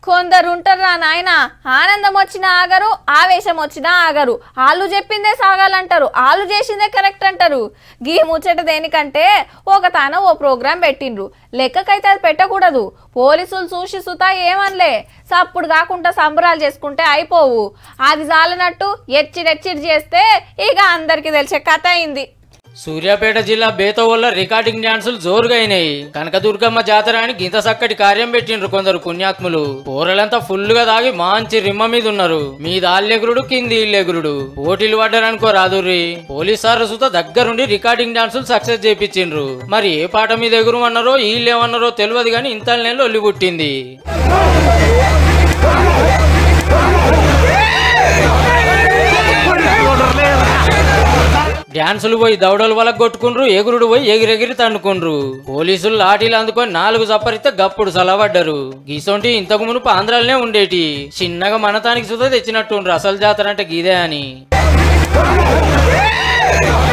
కొందరు ఉంటారా నాయన ఆనందం వచ్చినా ఆగరు ఆవేశం వచ్చినా ఆగరు వాళ్ళు చెప్పిందే సాగాలంటారు వాళ్ళు చేసిందే కరెక్ట్ అంటారు గీ ముచ్చట దేనికంటే ఒక తాన ఓ ప్రోగ్రాం పెట్టిండ్రు లెక్కకైతే అది పెట్టకూడదు పోలీసులు చూసి సుతా ఏమనలే సప్పుడు కాకుండా సంబరాలు చేసుకుంటే అయిపోవు అది చాలనట్టు ఎచ్చిడెచ్చిడి చేస్తే ఇక అందరికి తెలిసే కథ అయింది సూర్యాపేట జిల్లా బేతవల్ల రికార్డింగ్ డాన్సులు జోరుగా అయినాయి కనకదుర్గమ్మ జాతర అని గింత చక్కటి కార్యం పెట్టిండ్రు కొందరు పుణ్యాత్ములు పోరలంతా ఫుల్ గా దాగి మంచి రిమ్మ మీద ఉన్నారు మీద ఆళ్ళెగురుడు కింది ఇల్లెగురుడు పోటీలు పడ్డారనుకో రాదుర్రి పోలీస్ సార్ సుత దగ్గరుండి రికార్డింగ్ డాన్సులు సక్సెస్ చేపించిండ్రు మరి ఏ పాట మీద ఎగురమన్నారో వీళ్ళేమన్నారో తెలియదు కానీ ఇంత నెల ఒల్లి పుట్టింది డ్యాన్సులు పోయి దౌడలు వల్ల కొట్టుకుండ్రు ఎగురుడు పోయి ఎగిరెగిరి తండుకుండ్రు పోలీసులు లాఠీలు అందుకొని నాలుగు చప్పరితే గప్పుడు సలవడ్డరు గీసొంటి ఇంతకు మునుపు ఆంధ్రాలనే ఉండేటి చిన్నగా మనతానికి సుధా తెచ్చినట్టుండ్రు అసలు జాతర అంటే గీదే అని